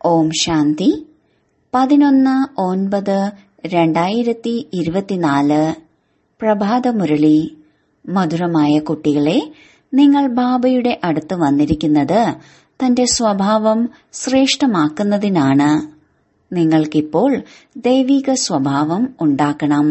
ഓം ശാന്തി പതിനൊന്ന് ഒൻപത് രണ്ടായിരത്തി ഇരുപത്തിനാല് പ്രഭാതമുരളി മധുരമായ കുട്ടികളെ നിങ്ങൾ ബാബയുടെ അടുത്ത് വന്നിരിക്കുന്നത് തന്റെ സ്വഭാവം ശ്രേഷ്ഠമാക്കുന്നതിനാണ് നിങ്ങൾക്കിപ്പോൾ ദൈവിക സ്വഭാവം ഉണ്ടാക്കണം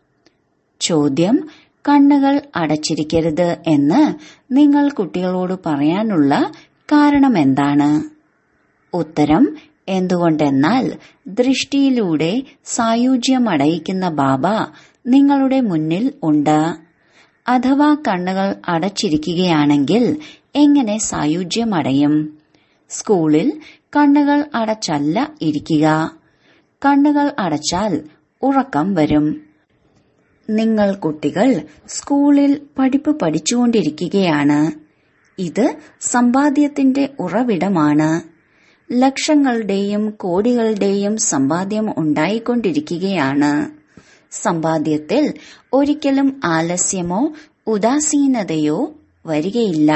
ചോദ്യം കണ്ണുകൾ അടച്ചിരിക്കരുത് എന്ന് നിങ്ങൾ കുട്ടികളോട് പറയാനുള്ള കാരണമെന്താണ് ഉത്തരം എന്തുകൊണ്ടെന്നാൽ ദൃഷ്ടിയിലൂടെ സായുജ്യമടയിക്കുന്ന ബാബ നിങ്ങളുടെ മുന്നിൽ ഉണ്ട് അഥവാ കണ്ണുകൾ അടച്ചിരിക്കുകയാണെങ്കിൽ എങ്ങനെ സായുജ്യമടയും സ്കൂളിൽ കണ്ണുകൾ അടച്ചല്ല ഇരിക്കുക കണ്ണുകൾ അടച്ചാൽ ഉറക്കം വരും നിങ്ങൾ കുട്ടികൾ സ്കൂളിൽ പഠിപ്പ് പഠിച്ചുകൊണ്ടിരിക്കുകയാണ് ഇത് സമ്പാദ്യത്തിന്റെ ഉറവിടമാണ് ലക്ഷങ്ങളുടെയും കോടികളുടെയും സമ്പാദ്യം ഉണ്ടായിക്കൊണ്ടിരിക്കുകയാണ് സമ്പാദ്യത്തിൽ ഒരിക്കലും ആലസ്യമോ ഉദാസീനതയോ വരികയില്ല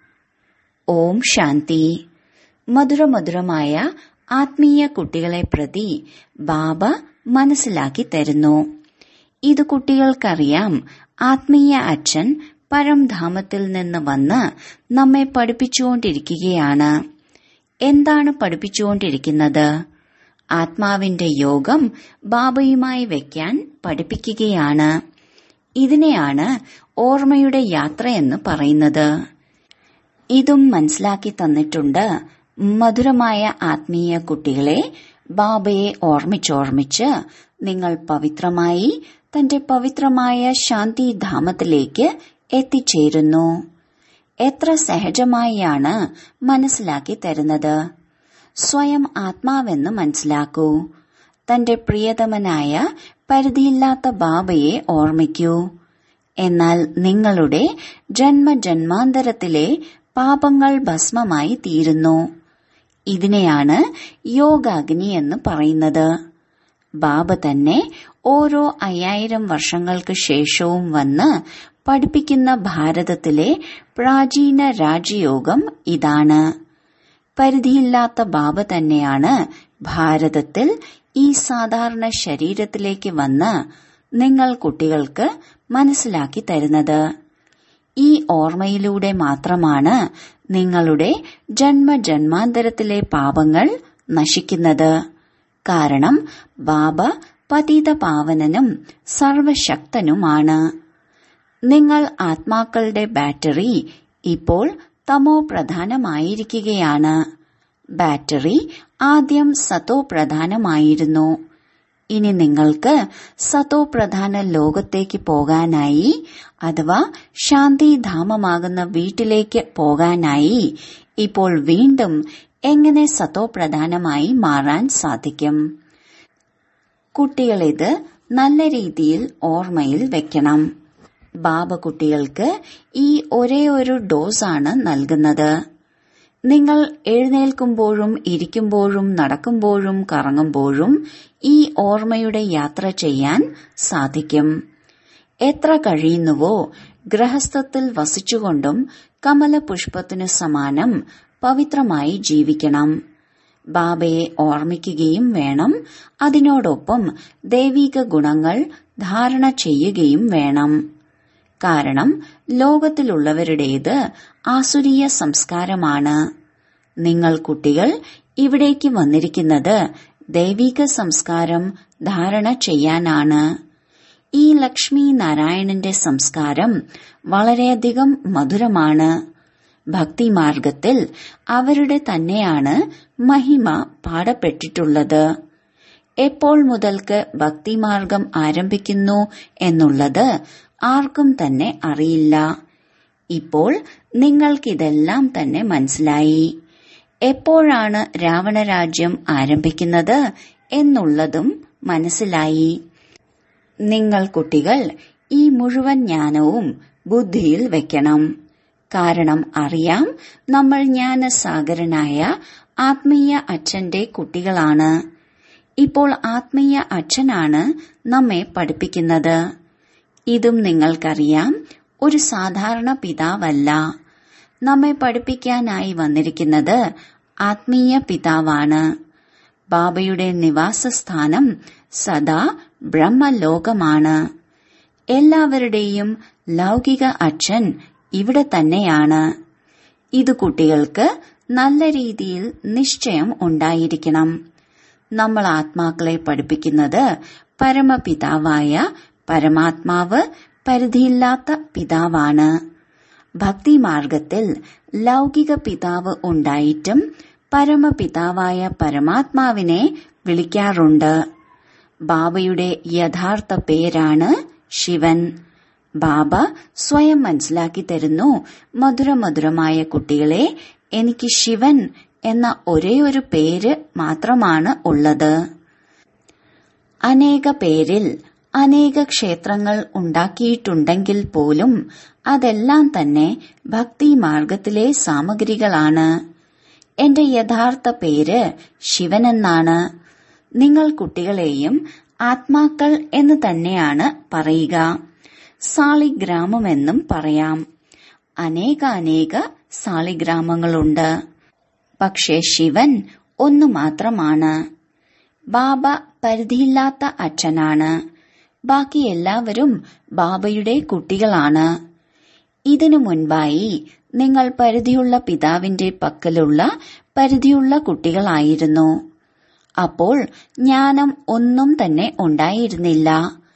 ഓം ശാന്തി മധുരമധുരമായ ആത്മീയ കുട്ടികളെ പ്രതി ബാബ മനസ്സിലാക്കി തരുന്നു ഇത് കുട്ടികൾക്കറിയാം ആത്മീയ അച്ഛൻ പരംധാമത്തിൽ നിന്ന് വന്ന് നമ്മെ പഠിപ്പിച്ചുകൊണ്ടിരിക്കുകയാണ് എന്താണ് പഠിപ്പിച്ചുകൊണ്ടിരിക്കുന്നത് ആത്മാവിന്റെ യോഗം ബാബയുമായി വയ്ക്കാൻ പഠിപ്പിക്കുകയാണ് ഇതിനെയാണ് ഓർമ്മയുടെ യാത്രയെന്ന് പറയുന്നത് ഇതും മനസ്സിലാക്കി തന്നിട്ടുണ്ട് മധുരമായ ആത്മീയ കുട്ടികളെ ബാബയെ ഓർമ്മിച്ചോർമ്മിച്ച് നിങ്ങൾ പവിത്രമായി തന്റെ പവിത്രമായ ശാന്തിധാമത്തിലേക്ക് എത്തിച്ചേരുന്നു എത്ര സഹജമായാണ് മനസ്സിലാക്കി തരുന്നത് സ്വയം ആത്മാവെന്ന് മനസ്സിലാക്കൂ തന്റെ പ്രിയതമനായ പരിധിയില്ലാത്ത ബാബയെ ഓർമ്മിക്കൂ എന്നാൽ നിങ്ങളുടെ ജന്മജന്മാന്തരത്തിലെ പാപങ്ങൾ ഭസ്മമായി തീരുന്നു ഇതിനെയാണ് യോഗാഗ്നി എന്ന് പറയുന്നത് ബാബ തന്നെ ഓരോ അയ്യായിരം വർഷങ്ങൾക്ക് ശേഷവും വന്ന് പഠിപ്പിക്കുന്ന ഭാരതത്തിലെ പ്രാചീന രാജയോഗം ഇതാണ് പരിധിയില്ലാത്ത ബാബ തന്നെയാണ് ഭാരതത്തിൽ ഈ സാധാരണ ശരീരത്തിലേക്ക് വന്ന് നിങ്ങൾ കുട്ടികൾക്ക് മനസ്സിലാക്കി തരുന്നത് ഈ ഓർമ്മയിലൂടെ മാത്രമാണ് നിങ്ങളുടെ ജന്മജന്മാന്തരത്തിലെ പാപങ്ങൾ നശിക്കുന്നത് കാരണം ബാബ പതിത പാവനനും സർവശക്തനുമാണ് നിങ്ങൾ ആത്മാക്കളുടെ ബാറ്ററി ഇപ്പോൾ തമോ പ്രധാനമായിരിക്കുകയാണ് ബാറ്ററി ആദ്യം സതോ പ്രധാനമായിരുന്നു ഇനി നിങ്ങൾക്ക് സതോ പ്രധാന ലോകത്തേക്ക് പോകാനായി അഥവാ ശാന്തിധാമമാകുന്ന വീട്ടിലേക്ക് പോകാനായി ഇപ്പോൾ വീണ്ടും എങ്ങനെ സതോ പ്രധാനമായി മാറാൻ സാധിക്കും കുട്ടികളിത് നല്ല രീതിയിൽ ഓർമ്മയിൽ വെക്കണം ബാബ കുട്ടികൾക്ക് ഈ ഒരേ ഒരു ഡോസാണ് നൽകുന്നത് നിങ്ങൾ എഴുന്നേൽക്കുമ്പോഴും ഇരിക്കുമ്പോഴും നടക്കുമ്പോഴും കറങ്ങുമ്പോഴും ഈ ഓർമ്മയുടെ യാത്ര ചെയ്യാൻ സാധിക്കും എത്ര കഴിയുന്നുവോ ഗ്രഹസ്ഥത്തിൽ വസിച്ചുകൊണ്ടും കമലപുഷ്പത്തിനു സമാനം പവിത്രമായി ജീവിക്കണം ബാബയെ ഓർമ്മിക്കുകയും വേണം അതിനോടൊപ്പം ദൈവിക ഗുണങ്ങൾ ധാരണ ചെയ്യുകയും വേണം കാരണം ലോകത്തിലുള്ളവരുടേത് ആസുരീയ സംസ്കാരമാണ് നിങ്ങൾ കുട്ടികൾ ഇവിടേക്ക് വന്നിരിക്കുന്നത് ദൈവിക സംസ്കാരം ധാരണ ചെയ്യാനാണ് ഈ ലക്ഷ്മി നാരായണന്റെ സംസ്കാരം വളരെയധികം മധുരമാണ് ഭക്തിമാർഗത്തിൽ അവരുടെ തന്നെയാണ് മഹിമ പാടപ്പെട്ടിട്ടുള്ളത് എപ്പോൾ മുതൽക്ക് ഭക്തിമാർഗം ആരംഭിക്കുന്നു എന്നുള്ളത് ആർക്കും തന്നെ അറിയില്ല ഇപ്പോൾ നിങ്ങൾക്കിതെല്ലാം തന്നെ മനസ്സിലായി എപ്പോഴാണ് രാവണരാജ്യം ആരംഭിക്കുന്നത് എന്നുള്ളതും മനസ്സിലായി നിങ്ങൾ കുട്ടികൾ ഈ മുഴുവൻ ജ്ഞാനവും ബുദ്ധിയിൽ വെക്കണം കാരണം അറിയാം നമ്മൾ ജ്ഞാനസാഗരനായ ആത്മീയ അച്ഛന്റെ കുട്ടികളാണ് ഇപ്പോൾ ആത്മീയ അച്ഛനാണ് നമ്മെ പഠിപ്പിക്കുന്നത് ഇതും നിങ്ങൾക്കറിയാം ഒരു സാധാരണ പിതാവല്ല നമ്മെ പഠിപ്പിക്കാനായി വന്നിരിക്കുന്നത് ആത്മീയ പിതാവാണ് ബാബയുടെ നിവാസസ്ഥാനം സദാ ബ്രഹ്മലോകമാണ് എല്ലാവരുടെയും ലൗകിക അച്ഛൻ ഇവിടെ തന്നെയാണ് ഇത് കുട്ടികൾക്ക് നല്ല രീതിയിൽ നിശ്ചയം ഉണ്ടായിരിക്കണം നമ്മൾ ആത്മാക്കളെ പഠിപ്പിക്കുന്നത് പരമപിതാവായ പരമാത്മാവ് പരിധിയില്ലാത്ത പിതാവാണ് ഭക്തിമാർഗത്തിൽ ലൗകിക പിതാവ് ഉണ്ടായിട്ടും പരമപിതാവായ പരമാത്മാവിനെ വിളിക്കാറുണ്ട് ബാബയുടെ യഥാർത്ഥ പേരാണ് ശിവൻ ബാബ സ്വയം മനസ്സിലാക്കി തരുന്നു മധുരമധുരമായ കുട്ടികളെ എനിക്ക് ശിവൻ എന്ന ഒരേ ഒരു പേര് മാത്രമാണ് ഉള്ളത് അനേക പേരിൽ അനേക ക്ഷേത്രങ്ങൾ ഉണ്ടാക്കിയിട്ടുണ്ടെങ്കിൽ പോലും അതെല്ലാം തന്നെ ഭക്തി മാർഗത്തിലെ സാമഗ്രികളാണ് എന്റെ യഥാർത്ഥ പേര് ശിവനെന്നാണ് നിങ്ങൾ കുട്ടികളെയും ആത്മാക്കൾ എന്ന് തന്നെയാണ് പറയുക സാളിഗ്രാമമെന്നും പറയാം അനേകാനേക സാളിഗ്രാമങ്ങളുണ്ട് പക്ഷേ ശിവൻ ഒന്നു മാത്രമാണ് ബാബ പരിധിയില്ലാത്ത അച്ഛനാണ് ബാക്കി എല്ലാവരും ബാബയുടെ കുട്ടികളാണ് ഇതിനു മുൻപായി നിങ്ങൾ പരിധിയുള്ള പിതാവിന്റെ പക്കലുള്ള പരിധിയുള്ള കുട്ടികളായിരുന്നു അപ്പോൾ ജ്ഞാനം ഒന്നും തന്നെ ഉണ്ടായിരുന്നില്ല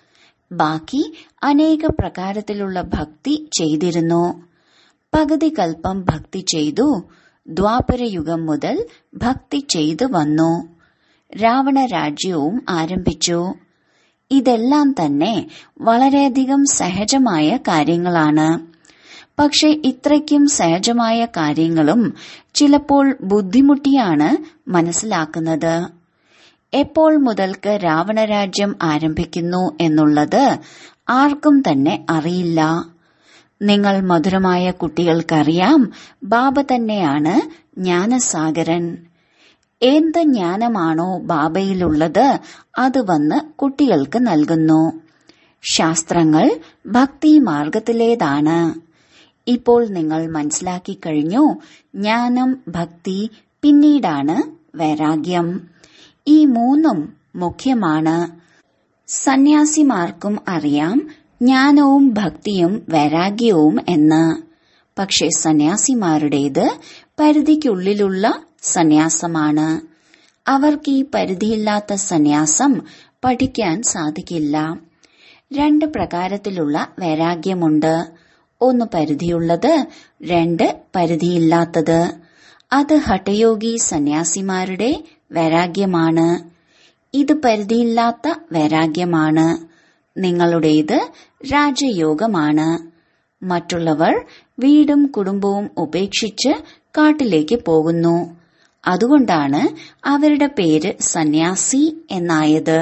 ബാക്കി അനേക പ്രകാരത്തിലുള്ള ഭക്തി ചെയ്തിരുന്നു പകുതി കൽപ്പം ഭക്തി ചെയ്തു ദ്വാപരയുഗം മുതൽ ഭക്തി ചെയ്തു വന്നു രാവണ രാജ്യവും ആരംഭിച്ചു ഇതെല്ലാം തന്നെ വളരെയധികം സഹജമായ കാര്യങ്ങളാണ് പക്ഷെ ഇത്രയ്ക്കും സഹജമായ കാര്യങ്ങളും ചിലപ്പോൾ ബുദ്ധിമുട്ടിയാണ് മനസ്സിലാക്കുന്നത് എപ്പോൾ മുതൽക്ക് രാവണരാജ്യം ആരംഭിക്കുന്നു എന്നുള്ളത് ആർക്കും തന്നെ അറിയില്ല നിങ്ങൾ മധുരമായ കുട്ടികൾക്കറിയാം ബാബ തന്നെയാണ് ജ്ഞാനസാഗരൻ എന്ത് ജ്ഞാനമാണോ ബാബയിലുള്ളത് അത് വന്ന് കുട്ടികൾക്ക് നൽകുന്നു ശാസ്ത്രങ്ങൾ ഭക്തി മാർഗത്തിലേതാണ് ഇപ്പോൾ നിങ്ങൾ മനസ്സിലാക്കി കഴിഞ്ഞു ജ്ഞാനം ഭക്തി പിന്നീടാണ് വൈരാഗ്യം ഈ മൂന്നും മുഖ്യമാണ് സന്യാസിമാർക്കും അറിയാം ജ്ഞാനവും ഭക്തിയും വൈരാഗ്യവും എന്ന് പക്ഷെ സന്യാസിമാരുടേത് പരിധിക്കുള്ളിലുള്ള സന്യാസമാണ് അവർക്ക് ഈ പരിധിയില്ലാത്ത സന്യാസം പഠിക്കാൻ സാധിക്കില്ല രണ്ട് പ്രകാരത്തിലുള്ള വൈരാഗ്യമുണ്ട് ഒന്ന് പരിധിയുള്ളത് രണ്ട് പരിധിയില്ലാത്തത് അത് ഹഠയോഗി സന്യാസിമാരുടെ വൈരാഗ്യമാണ് ഇത് പരിധിയില്ലാത്ത വൈരാഗ്യമാണ് നിങ്ങളുടേത് രാജയോഗമാണ് മറ്റുള്ളവർ വീടും കുടുംബവും ഉപേക്ഷിച്ച് കാട്ടിലേക്ക് പോകുന്നു അതുകൊണ്ടാണ് അവരുടെ പേര് സന്യാസി എന്നായത്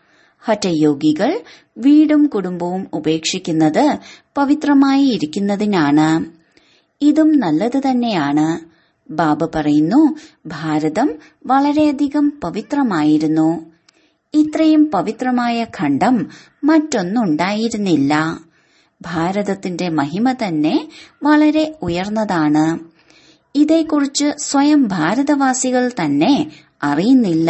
ഹഠയോഗികൾ വീടും കുടുംബവും ഉപേക്ഷിക്കുന്നത് പവിത്രമായി ഇരിക്കുന്നതിനാണ് ഇതും നല്ലത് തന്നെയാണ് ബാബ പറയുന്നു ഭാരതം വളരെയധികം പവിത്രമായിരുന്നു ഇത്രയും പവിത്രമായ ഖണ്ഡം മറ്റൊന്നുണ്ടായിരുന്നില്ല ഭാരതത്തിന്റെ മഹിമ തന്നെ വളരെ ഉയർന്നതാണ് ഇതേക്കുറിച്ച് സ്വയം ഭാരതവാസികൾ തന്നെ അറിയുന്നില്ല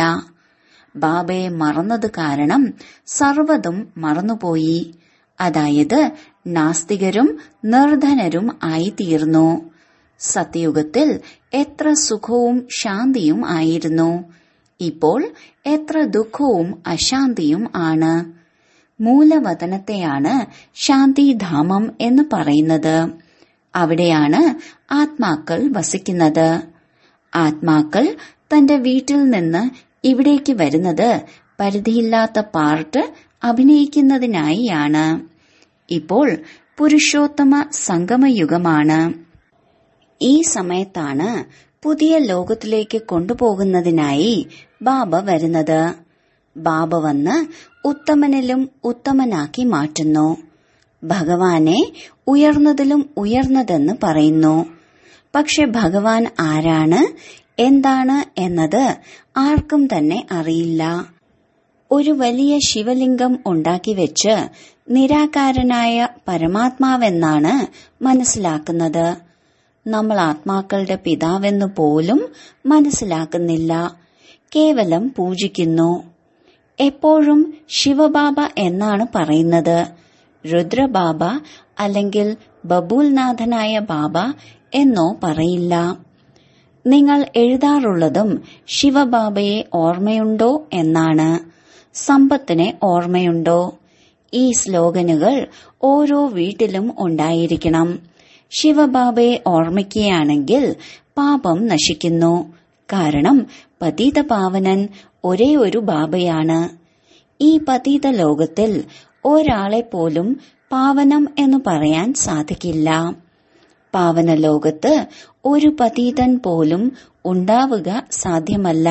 ബാബയെ മറന്നത് കാരണം സർവതും മറന്നുപോയി അതായത് നാസ്തികരും നിർധനരും ആയിത്തീർന്നു സത്യയുഗത്തിൽ എത്ര സുഖവും ശാന്തിയും ആയിരുന്നു ഇപ്പോൾ എത്ര ദുഃഖവും അശാന്തിയും ആണ് മൂലവതനത്തെയാണ് ശാന്തിധാമം എന്ന് പറയുന്നത് അവിടെയാണ് ആത്മാക്കൾ വസിക്കുന്നത് ആത്മാക്കൾ തന്റെ വീട്ടിൽ നിന്ന് ഇവിടേക്ക് വരുന്നത് പരിധിയില്ലാത്ത പാർട്ട് അഭിനയിക്കുന്നതിനായിയാണ് ഇപ്പോൾ പുരുഷോത്തമ സംഗമയുഗമാണ് ഈ സമയത്താണ് പുതിയ ലോകത്തിലേക്ക് കൊണ്ടുപോകുന്നതിനായി ബാബ വരുന്നത് ബാബ വന്ന് ഉത്തമനിലും ഉത്തമനാക്കി മാറ്റുന്നു ഭഗവാനെ ഉയർന്നതിലും ഉയർന്നതെന്ന് പറയുന്നു പക്ഷെ ഭഗവാൻ ആരാണ് എന്താണ് എന്നത് ആർക്കും തന്നെ അറിയില്ല ഒരു വലിയ ശിവലിംഗം ഉണ്ടാക്കി വെച്ച് നിരാകാരനായ പരമാത്മാവെന്നാണ് മനസ്സിലാക്കുന്നത് നമ്മൾ ആത്മാക്കളുടെ പിതാവെന്ന് പോലും മനസ്സിലാക്കുന്നില്ല കേവലം പൂജിക്കുന്നു എപ്പോഴും ശിവബാബ എന്നാണ് പറയുന്നത് രുദ്രബാബ അല്ലെങ്കിൽ ബബൂൽനാഥനായ ബാബ എന്നോ പറയില്ല നിങ്ങൾ എഴുതാറുള്ളതും ശിവബാബയെ ഓർമ്മയുണ്ടോ എന്നാണ് സമ്പത്തിനെ ഓർമ്മയുണ്ടോ ഈ സ്ലോഗനുകൾ ഓരോ വീട്ടിലും ഉണ്ടായിരിക്കണം ശിവബാബയെ ഓർമ്മിക്കുകയാണെങ്കിൽ പാപം നശിക്കുന്നു കാരണം പതീത പാവനൻ ഒരേ ഒരു ബാബയാണ് ഈ പതീത ലോകത്തിൽ ഒരാളെ പോലും പാവനം എന്ന് പറയാൻ സാധിക്കില്ല പാവന ലോകത്ത് ഒരു പതീതൻ പോലും ഉണ്ടാവുക സാധ്യമല്ല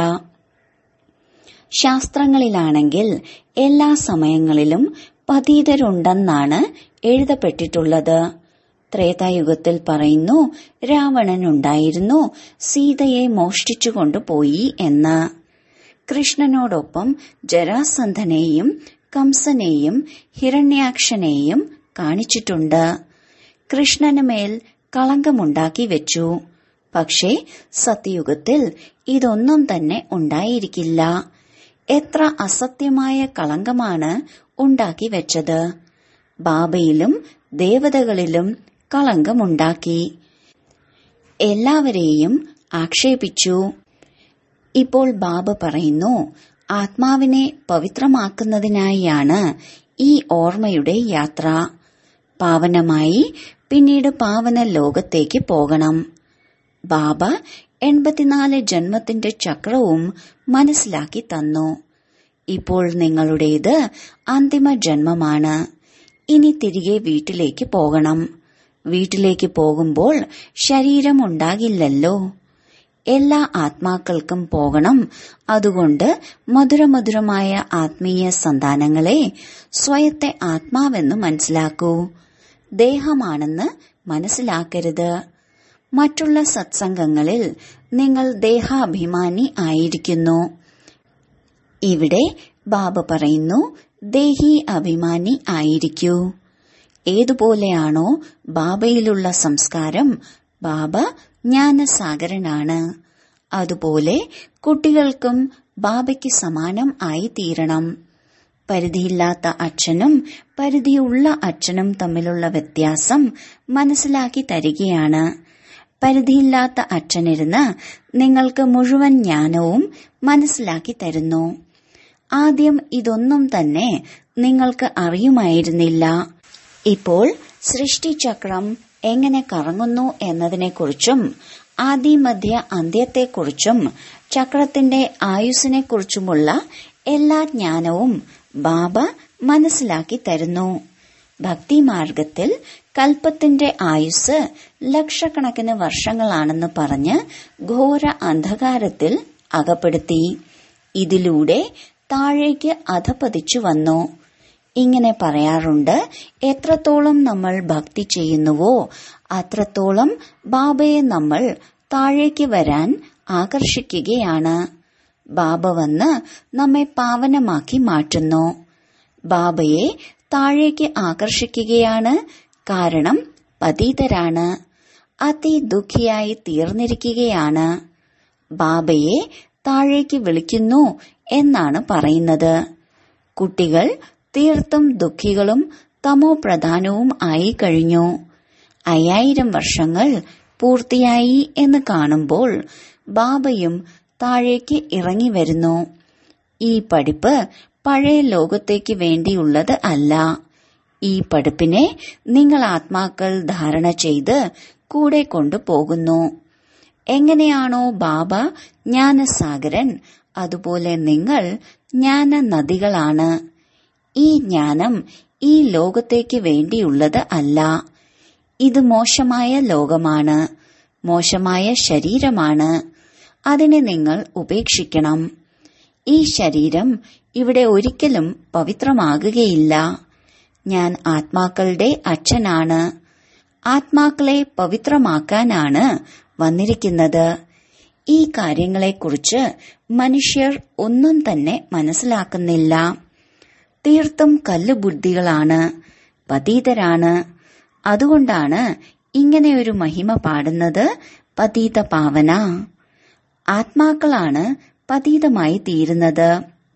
ശാസ്ത്രങ്ങളിലാണെങ്കിൽ എല്ലാ സമയങ്ങളിലും പതീതരുണ്ടെന്നാണ് എഴുതപ്പെട്ടിട്ടുള്ളത് ത്രേതായുഗത്തിൽ പറയുന്നു രാവണനുണ്ടായിരുന്നു സീതയെ മോഷ്ടിച്ചു കൊണ്ടുപോയി എന്ന് കൃഷ്ണനോടൊപ്പം ജരാസന്ധനെയും കംസനെയും ഹിരണ്യാക്ഷനെയും കാണിച്ചിട്ടുണ്ട് കൃഷ്ണന് മേൽ കളങ്കമുണ്ടാക്കി വെച്ചു പക്ഷേ സത്യയുഗത്തിൽ ഇതൊന്നും തന്നെ ഉണ്ടായിരിക്കില്ല എത്ര അസത്യമായ കളങ്കമാണ് ഉണ്ടാക്കി വെച്ചത് ബാബയിലും ദേവതകളിലും കളങ്കമുണ്ടാക്കി എല്ലാവരെയും ആക്ഷേപിച്ചു ഇപ്പോൾ ബാബ പറയുന്നു ആത്മാവിനെ പവിത്രമാക്കുന്നതിനായാണ് ഈ ഓർമ്മയുടെ യാത്ര പാവനമായി പിന്നീട് പാവന ലോകത്തേക്ക് പോകണം ബാബ എൺപത്തിനാല് ജന്മത്തിന്റെ ചക്രവും മനസ്സിലാക്കി തന്നു ഇപ്പോൾ നിങ്ങളുടേത് അന്തിമ ജന്മമാണ് ഇനി തിരികെ വീട്ടിലേക്ക് പോകണം വീട്ടിലേക്ക് പോകുമ്പോൾ ശരീരം ഉണ്ടാകില്ലല്ലോ എല്ലാ ആത്മാക്കൾക്കും പോകണം അതുകൊണ്ട് മധുരമധുരമായ ആത്മീയ സന്താനങ്ങളെ സ്വയത്തെ ആത്മാവെന്ന് മനസ്സിലാക്കൂ ദേഹമാണെന്ന് മനസ്സിലാക്കരുത് മറ്റുള്ള സത്സംഗങ്ങളിൽ നിങ്ങൾ ദേഹാഭിമാനി ആയിരിക്കുന്നു ഇവിടെ ബാബ പറയുന്നു ദേഹി അഭിമാനി ആയിരിക്കൂ ഏതുപോലെയാണോ ബാബയിലുള്ള സംസ്കാരം ബാബ ജ്ഞാനസാഗരനാണ് അതുപോലെ കുട്ടികൾക്കും ബാബയ്ക്ക് സമാനം ആയി തീരണം പരിധിയില്ലാത്ത അച്ഛനും പരിധിയുള്ള അച്ഛനും തമ്മിലുള്ള വ്യത്യാസം മനസ്സിലാക്കി തരികയാണ് പരിധിയില്ലാത്ത അച്ഛനിരുന്ന് നിങ്ങൾക്ക് മുഴുവൻ ജ്ഞാനവും മനസ്സിലാക്കി തരുന്നു ആദ്യം ഇതൊന്നും തന്നെ നിങ്ങൾക്ക് അറിയുമായിരുന്നില്ല ഇപ്പോൾ സൃഷ്ടിചക്രം എങ്ങനെ കറങ്ങുന്നു എന്നതിനെക്കുറിച്ചും ആദിമധ്യ അന്ത്യത്തെക്കുറിച്ചും ചക്രത്തിന്റെ ആയുസിനെക്കുറിച്ചുമുള്ള എല്ലാ ജ്ഞാനവും ബാബ മനസ്സിലാക്കി തരുന്നു ഭക്തിമാർഗത്തിൽ കൽപ്പത്തിന്റെ ആയുസ് ലക്ഷക്കണക്കിന് വർഷങ്ങളാണെന്ന് പറഞ്ഞ് ഘോര അന്ധകാരത്തിൽ അകപ്പെടുത്തി ഇതിലൂടെ താഴേക്ക് അധപതിച്ചു വന്നു ഇങ്ങനെ പറയാറുണ്ട് എത്രത്തോളം നമ്മൾ ഭക്തി ചെയ്യുന്നുവോ അത്രത്തോളം ബാബയെ നമ്മൾ താഴേക്ക് വരാൻ ആകർഷിക്കുകയാണ് ബാബ വന്ന് നമ്മെ പാവനമാക്കി മാറ്റുന്നു ബാബയെ താഴേക്ക് ആകർഷിക്കുകയാണ് കാരണം പതീതരാണ് അതിദുഃഖിയായി തീർന്നിരിക്കുകയാണ് ബാബയെ താഴേക്ക് വിളിക്കുന്നു എന്നാണ് പറയുന്നത് കുട്ടികൾ തീർത്തും ദുഃഖികളും തമോ പ്രധാനവും ആയി കഴിഞ്ഞു അയ്യായിരം വർഷങ്ങൾ പൂർത്തിയായി എന്ന് കാണുമ്പോൾ ബാബയും താഴേക്ക് ഇറങ്ങി വരുന്നു ഈ പഠിപ്പ് പഴയ ലോകത്തേക്ക് വേണ്ടിയുള്ളത് അല്ല ഈ പഠിപ്പിനെ നിങ്ങൾ ആത്മാക്കൾ ധാരണ ചെയ്ത് കൂടെ കൊണ്ടുപോകുന്നു എങ്ങനെയാണോ ബാബ ജ്ഞാനസാഗരൻ അതുപോലെ നിങ്ങൾ ജ്ഞാന നദികളാണ് ഈ ജ്ഞാനം ഈ ലോകത്തേക്ക് വേണ്ടിയുള്ളത് അല്ല ഇത് മോശമായ ലോകമാണ് മോശമായ ശരീരമാണ് അതിനെ നിങ്ങൾ ഉപേക്ഷിക്കണം ഈ ശരീരം ഇവിടെ ഒരിക്കലും പവിത്രമാകുകയില്ല ഞാൻ ആത്മാക്കളുടെ അച്ഛനാണ് ആത്മാക്കളെ പവിത്രമാക്കാനാണ് വന്നിരിക്കുന്നത് ഈ കാര്യങ്ങളെക്കുറിച്ച് മനുഷ്യർ ഒന്നും തന്നെ മനസ്സിലാക്കുന്നില്ല തീർത്തും കല്ലുബുദ്ധികളാണ് പതീതരാണ് അതുകൊണ്ടാണ് ഇങ്ങനെയൊരു മഹിമ പാടുന്നത് പതീത പാവന ആത്മാക്കളാണ് പതീതമായി തീരുന്നത്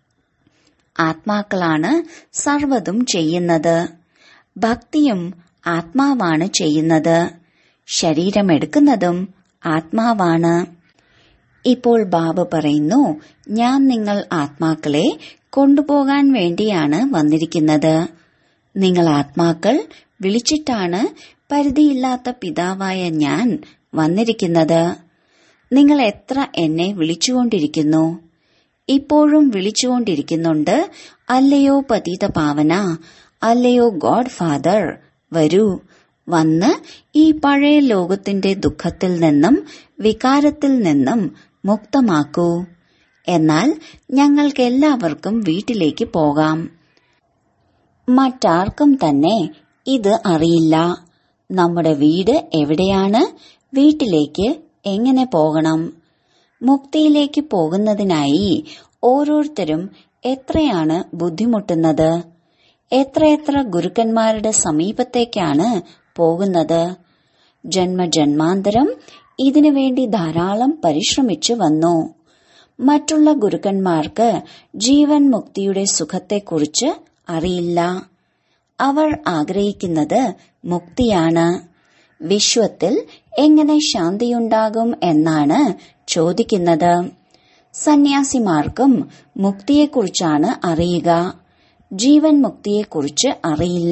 ആത്മാക്കളാണ് സർവതും ചെയ്യുന്നത് ഭക്തിയും ആത്മാവാണ് ചെയ്യുന്നത് ശരീരമെടുക്കുന്നതും ആത്മാവാണ് ഇപ്പോൾ ബാബ പറയുന്നു ഞാൻ നിങ്ങൾ ആത്മാക്കളെ കൊണ്ടുപോകാൻ വേണ്ടിയാണ് വന്നിരിക്കുന്നത് നിങ്ങൾ ആത്മാക്കൾ വിളിച്ചിട്ടാണ് പരിധിയില്ലാത്ത പിതാവായ ഞാൻ വന്നിരിക്കുന്നത് നിങ്ങൾ എത്ര എന്നെ വിളിച്ചുകൊണ്ടിരിക്കുന്നു ഇപ്പോഴും വിളിച്ചുകൊണ്ടിരിക്കുന്നുണ്ട് അല്ലയോ പതീത പാവന അല്ലയോ ഗോഡ് ഫാദർ വരൂ വന്ന് ഈ പഴയ ലോകത്തിന്റെ ദുഃഖത്തിൽ നിന്നും വികാരത്തിൽ നിന്നും മുക്തമാക്കൂ എന്നാൽ ഞങ്ങൾക്കെല്ലാവർക്കും വീട്ടിലേക്ക് പോകാം മറ്റാർക്കും തന്നെ ഇത് അറിയില്ല നമ്മുടെ വീട് എവിടെയാണ് വീട്ടിലേക്ക് എങ്ങനെ പോകണം മുക്തിയിലേക്ക് പോകുന്നതിനായി ഓരോരുത്തരും എത്രയാണ് ബുദ്ധിമുട്ടുന്നത് എത്രയെത്ര ഗുരുക്കന്മാരുടെ സമീപത്തേക്കാണ് പോകുന്നത് ജന്മജന്മാന്തരം ഇതിനുവേണ്ടി ധാരാളം പരിശ്രമിച്ചു വന്നു മറ്റുള്ള ഗുരുക്കന്മാർക്ക് ജീവൻ മുക്തിയുടെ സുഖത്തെക്കുറിച്ച് അറിയില്ല അവർ ആഗ്രഹിക്കുന്നത് മുക്തിയാണ് വിശ്വത്തിൽ എങ്ങനെ ശാന്തിയുണ്ടാകും എന്നാണ് ചോദിക്കുന്നത് സന്യാസിമാർക്കും മുക്തിയെക്കുറിച്ചാണ് അറിയുക ജീവൻ മുക്തിയെക്കുറിച്ച് അറിയില്ല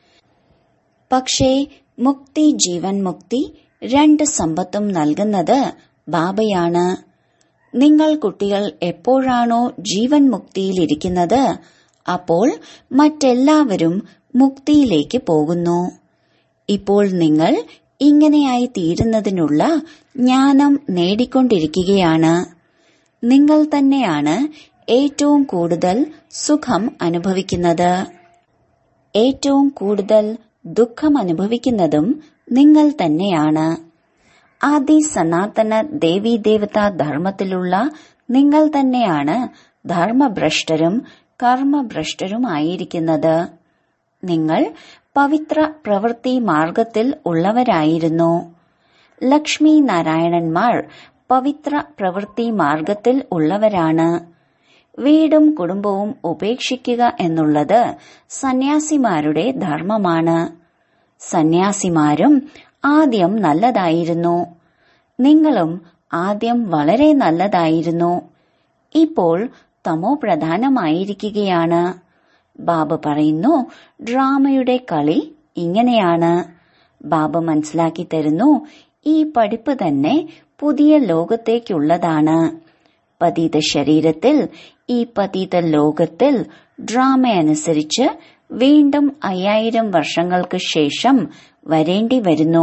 പക്ഷേ മുക്തി ജീവൻ മുക്തി രണ്ട് സമ്പത്തും നൽകുന്നത് ബാബയാണ് നിങ്ങൾ കുട്ടികൾ എപ്പോഴാണോ ജീവൻ മുക്തിയിലിരിക്കുന്നത് അപ്പോൾ മറ്റെല്ലാവരും മുക്തിയിലേക്ക് പോകുന്നു ഇപ്പോൾ നിങ്ങൾ ഇങ്ങനെയായി തീരുന്നതിനുള്ള ജ്ഞാനം നേടിക്കൊണ്ടിരിക്കുകയാണ് നിങ്ങൾ തന്നെയാണ് ഏറ്റവും കൂടുതൽ സുഖം അനുഭവിക്കുന്നത് ഏറ്റവും കൂടുതൽ ദുഃഖം അനുഭവിക്കുന്നതും നിങ്ങൾ തന്നെയാണ് ആദി സനാതന ദേവീദേവതാ ധർമ്മത്തിലുള്ള നിങ്ങൾ തന്നെയാണ് ധർമ്മഭ്രഷ്ടരും കർമ്മഭ്രഷ്ടരുമായിരിക്കുന്നത് നിങ്ങൾ പവിത്ര പ്രവൃത്തി മാർഗത്തിൽ ഉള്ളവരായിരുന്നു ലക്ഷ്മി നാരായണന്മാർ പവിത്ര പ്രവൃത്തി മാർഗത്തിൽ ഉള്ളവരാണ് വീടും കുടുംബവും ഉപേക്ഷിക്കുക എന്നുള്ളത് സന്യാസിമാരുടെ ധർമ്മമാണ് സന്യാസിമാരും ആദ്യം നല്ലതായിരുന്നു നിങ്ങളും ആദ്യം വളരെ നല്ലതായിരുന്നു ഇപ്പോൾ തമോ പ്രധാനമായിരിക്കുകയാണ് ബാബ പറയുന്നു ഡ്രാമയുടെ കളി ഇങ്ങനെയാണ് ബാബ മനസ്സിലാക്കി തരുന്നു ഈ പഠിപ്പ് തന്നെ പുതിയ ലോകത്തേക്കുള്ളതാണ് പതീത ശരീരത്തിൽ ഈ പതീത ലോകത്തിൽ ഡ്രാമ അനുസരിച്ച് വീണ്ടും അയ്യായിരം വർഷങ്ങൾക്ക് ശേഷം വരേണ്ടി വരുന്നു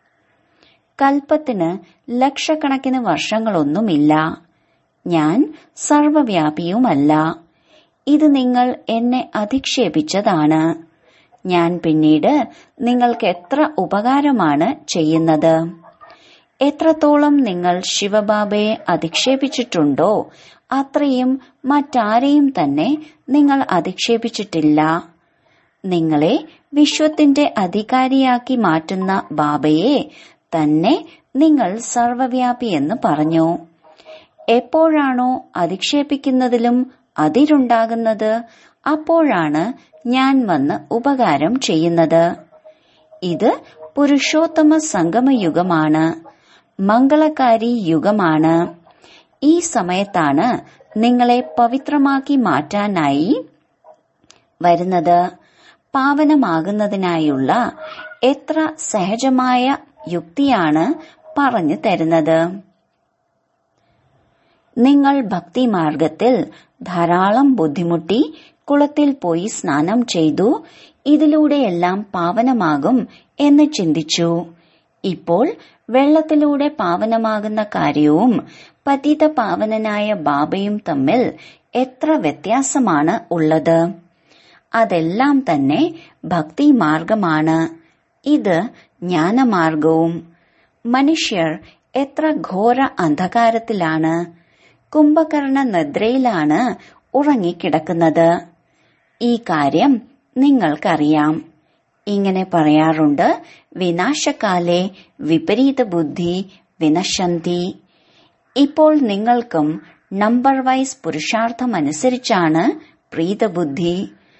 കൽപ്പത്തിന് ലക്ഷക്കണക്കിന് വർഷങ്ങളൊന്നുമില്ല ഞാൻ സർവവ്യാപിയുമല്ല ഇത് നിങ്ങൾ എന്നെ അധിക്ഷേപിച്ചതാണ് ഞാൻ പിന്നീട് നിങ്ങൾക്ക് എത്ര ഉപകാരമാണ് ചെയ്യുന്നത് എത്രത്തോളം നിങ്ങൾ ശിവബാബയെ അധിക്ഷേപിച്ചിട്ടുണ്ടോ അത്രയും മറ്റാരെയും തന്നെ നിങ്ങൾ അധിക്ഷേപിച്ചിട്ടില്ല നിങ്ങളെ വിശ്വത്തിന്റെ അധികാരിയാക്കി മാറ്റുന്ന ബാബയെ തന്നെ നിങ്ങൾ സർവവ്യാപി എന്ന് പറഞ്ഞു എപ്പോഴാണോ അധിക്ഷേപിക്കുന്നതിലും അതിരുണ്ടാകുന്നത് അപ്പോഴാണ് ഞാൻ വന്ന് ഉപകാരം ചെയ്യുന്നത് ഇത് പുരുഷോത്തമ സംഗമയുഗമാണ് മംഗളകാരി യുഗമാണ് ഈ സമയത്താണ് നിങ്ങളെ പവിത്രമാക്കി മാറ്റാനായി വരുന്നത് പാവനമാകുന്നതിനായുള്ള എത്ര സഹജമായ യുക്തിയാണ് പറഞ്ഞു തരുന്നത് നിങ്ങൾ ഭക്തിമാർഗത്തിൽ ധാരാളം ബുദ്ധിമുട്ടി കുളത്തിൽ പോയി സ്നാനം ചെയ്തു ഇതിലൂടെയെല്ലാം പാവനമാകും എന്ന് ചിന്തിച്ചു ഇപ്പോൾ വെള്ളത്തിലൂടെ പാവനമാകുന്ന കാര്യവും പതിത പാവനനായ ബാബയും തമ്മിൽ എത്ര വ്യത്യാസമാണ് ഉള്ളത് അതെല്ലാം തന്നെ ഭക്തി മാർഗമാണ് ഇത് ജ്ഞാനമാർഗവും മനുഷ്യർ എത്ര ഘോര അന്ധകാരത്തിലാണ് കുംഭകർണ നിദ്രയിലാണ് ഉറങ്ങിക്കിടക്കുന്നത് ഈ കാര്യം നിങ്ങൾക്കറിയാം ഇങ്ങനെ പറയാറുണ്ട് വിനാശകാലെ വിപരീത ബുദ്ധി വിനശന്തി ഇപ്പോൾ നിങ്ങൾക്കും നമ്പർ വൈസ് പുരുഷാർത്ഥമനുസരിച്ചാണ് പ്രീതബുദ്ധി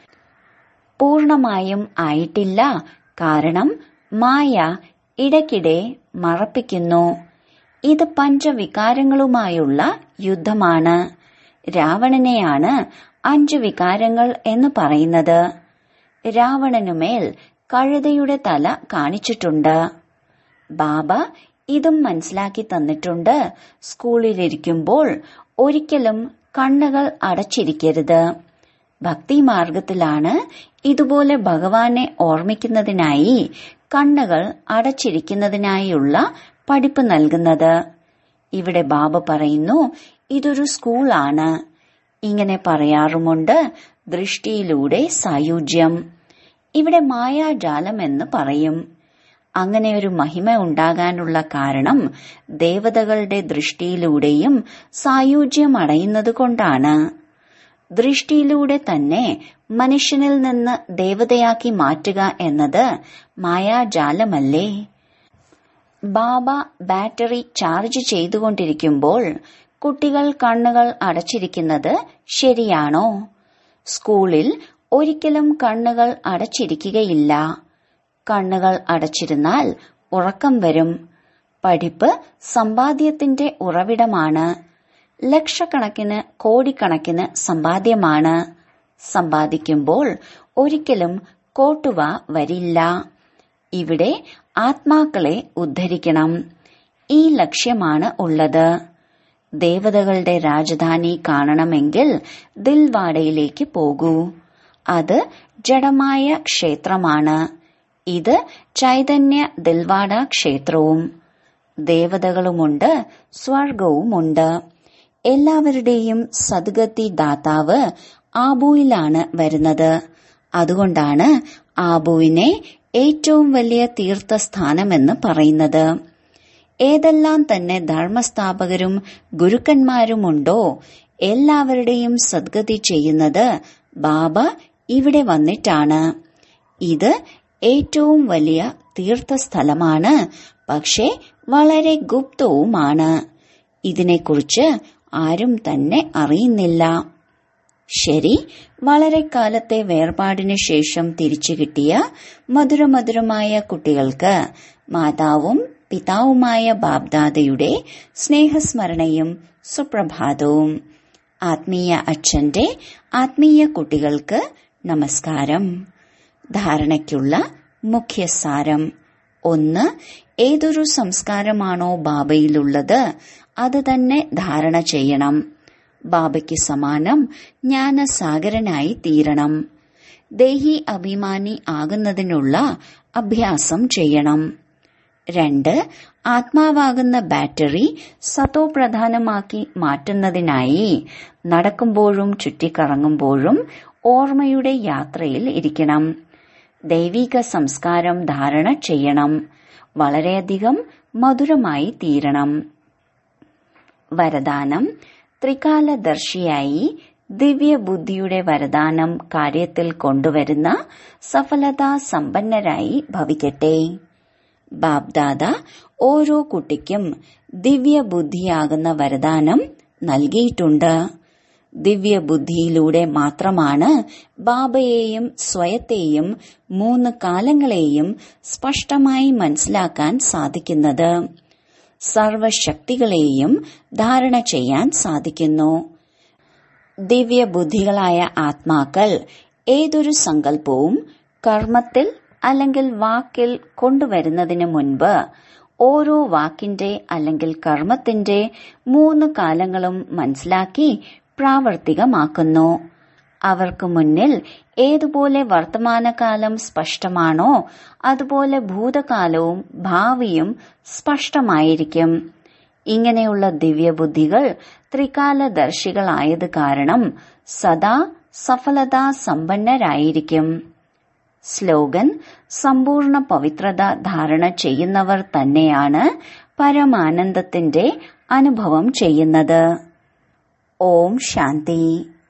പൂർണമായും ആയിട്ടില്ല കാരണം മായ ഇടയ്ക്കിടെ മറപ്പിക്കുന്നു ഇത് പഞ്ചവികാരങ്ങളുമായുള്ള യുദ്ധമാണ് രാവണനെയാണ് അഞ്ച് വികാരങ്ങൾ എന്ന് പറയുന്നത് രാവണനുമേൽ കഴുതയുടെ തല കാണിച്ചിട്ടുണ്ട് ബാബ ഇതും മനസ്സിലാക്കി തന്നിട്ടുണ്ട് സ്കൂളിലിരിക്കുമ്പോൾ ഒരിക്കലും കണ്ണുകൾ അടച്ചിരിക്കരുത് ഭക്തിമാർഗത്തിലാണ് ഇതുപോലെ ഭഗവാനെ ഓർമ്മിക്കുന്നതിനായി കണ്ണുകൾ അടച്ചിരിക്കുന്നതിനായുള്ള പഠിപ്പ് നൽകുന്നത് ഇവിടെ ബാബ പറയുന്നു ഇതൊരു സ്കൂളാണ് ഇങ്ങനെ പറയാറുമുണ്ട് ദൃഷ്ടിയിലൂടെ സായുജ്യം ഇവിടെ മായാജാലം എന്ന് പറയും അങ്ങനെ ഒരു മഹിമ ഉണ്ടാകാനുള്ള കാരണം ദേവതകളുടെ ദൃഷ്ടിയിലൂടെയും സായുജ്യം അടയുന്നത് കൊണ്ടാണ് ദൃഷ്ടിയിലൂടെ തന്നെ മനുഷ്യനിൽ നിന്ന് ദേവതയാക്കി മാറ്റുക എന്നത് മായാജാലമല്ലേ ബാബ ബാറ്ററി ചാർജ് ചെയ്തുകൊണ്ടിരിക്കുമ്പോൾ കുട്ടികൾ കണ്ണുകൾ അടച്ചിരിക്കുന്നത് ശരിയാണോ സ്കൂളിൽ ഒരിക്കലും കണ്ണുകൾ അടച്ചിരിക്കുകയില്ല കണ്ണുകൾ അടച്ചിരുന്നാൽ ഉറക്കം വരും പഠിപ്പ് സമ്പാദ്യത്തിന്റെ ഉറവിടമാണ് ലക്ഷക്കണക്കിന് കോടിക്കണക്കിന് സമ്പാദ്യമാണ് സമ്പാദിക്കുമ്പോൾ ഒരിക്കലും കോട്ടുവ വരില്ല ഇവിടെ ആത്മാക്കളെ ഉദ്ധരിക്കണം ഈ ലക്ഷ്യമാണ് ഉള്ളത് ദേവതകളുടെ രാജധാനി കാണണമെങ്കിൽ ദിൽവാഡയിലേക്ക് പോകൂ അത് ജഡമായ ക്ഷേത്രമാണ് ഇത് ചൈതന്യ ദിൽവാഡ ക്ഷേത്രവും ദേവതകളുമുണ്ട് സ്വർഗവുമുണ്ട് എല്ലാവരുടെയും സദ്ഗതി ദാതാവ് ആബുവിലാണ് വരുന്നത് അതുകൊണ്ടാണ് ആബുവിനെ ഏറ്റവും വലിയ തീർത്ഥസ്ഥാനമെന്ന് പറയുന്നത് ഏതെല്ലാം തന്നെ ധർമ്മസ്ഥാപകരും ഗുരുക്കന്മാരുമുണ്ടോ എല്ലാവരുടെയും സദ്ഗതി ചെയ്യുന്നത് ബാബ ഇവിടെ വന്നിട്ടാണ് ഇത് ഏറ്റവും വലിയ തീർത്ഥസ്ഥലമാണ് പക്ഷേ വളരെ ഗുപ്തവുമാണ് ഇതിനെക്കുറിച്ച് ആരും തന്നെ അറിയുന്നില്ല ശരി വളരെ കാലത്തെ വേർപാടിനു ശേഷം തിരിച്ചു കിട്ടിയ മധുരമധുരമായ കുട്ടികൾക്ക് മാതാവും പിതാവുമായ ബാബ്ദാദയുടെ സ്നേഹസ്മരണയും സുപ്രഭാതവും ആത്മീയ അച്ഛന്റെ ആത്മീയ കുട്ടികൾക്ക് നമസ്കാരം ധാരണയ്ക്കുള്ള മുഖ്യസാരം ഒന്ന് ഏതൊരു സംസ്കാരമാണോ ബാബയിലുള്ളത് അത് തന്നെ ധാരണ ചെയ്യണം ബാബയ്ക്ക് സമാനം ജ്ഞാനസാഗരനായി തീരണം ദേഹി അഭിമാനി ആകുന്നതിനുള്ള അഭ്യാസം ചെയ്യണം രണ്ട് ആത്മാവാകുന്ന ബാറ്ററി സതോപ്രധാനമാക്കി മാറ്റുന്നതിനായി നടക്കുമ്പോഴും ചുറ്റിക്കറങ്ങുമ്പോഴും ഓർമ്മയുടെ യാത്രയിൽ ഇരിക്കണം ദൈവിക സംസ്കാരം ധാരണ ചെയ്യണം വളരെയധികം മധുരമായി തീരണം വരദാനം ത്രികാലദർശിയായി ദിവ്യബുദ്ധിയുടെ വരദാനം കാര്യത്തിൽ കൊണ്ടുവരുന്ന സഫലതാ സമ്പന്നരായി ഭവിക്കട്ടെ ബാബ്ദാദ ഓരോ കുട്ടിക്കും ദിവ്യബുദ്ധിയാകുന്ന വരദാനം നൽകിയിട്ടുണ്ട് ദിവ്യബുദ്ധിയിലൂടെ മാത്രമാണ് ബാബയെയും സ്വയത്തെയും മൂന്ന് കാലങ്ങളെയും സ്പഷ്ടമായി മനസ്സിലാക്കാൻ സാധിക്കുന്നത് സർവശക്തികളെയും ധാരണ ചെയ്യാൻ സാധിക്കുന്നു ദിവ്യബുദ്ധികളായ ആത്മാക്കൾ ഏതൊരു സങ്കല്പവും കർമ്മത്തിൽ അല്ലെങ്കിൽ വാക്കിൽ കൊണ്ടുവരുന്നതിന് മുൻപ് ഓരോ വാക്കിന്റെ അല്ലെങ്കിൽ കർമ്മത്തിന്റെ മൂന്ന് കാലങ്ങളും മനസ്സിലാക്കി പ്രാവർത്തികമാക്കുന്നു അവർക്ക് മുന്നിൽ ഏതുപോലെ വർത്തമാനകാലം സ്പഷ്ടമാണോ അതുപോലെ ഭൂതകാലവും ഭാവിയും സ്പഷ്ടമായിരിക്കും ഇങ്ങനെയുള്ള ദിവ്യബുദ്ധികൾ ത്രികാലദർശികളായത് കാരണം സദാ സഫലതാ സമ്പന്നരായിരിക്കും സ്ലോഗൻ സമ്പൂർണ്ണ പവിത്രത ധാരണ ചെയ്യുന്നവർ തന്നെയാണ് പരമാനന്ദത്തിന്റെ അനുഭവം ചെയ്യുന്നത് ഓം ശാന്തി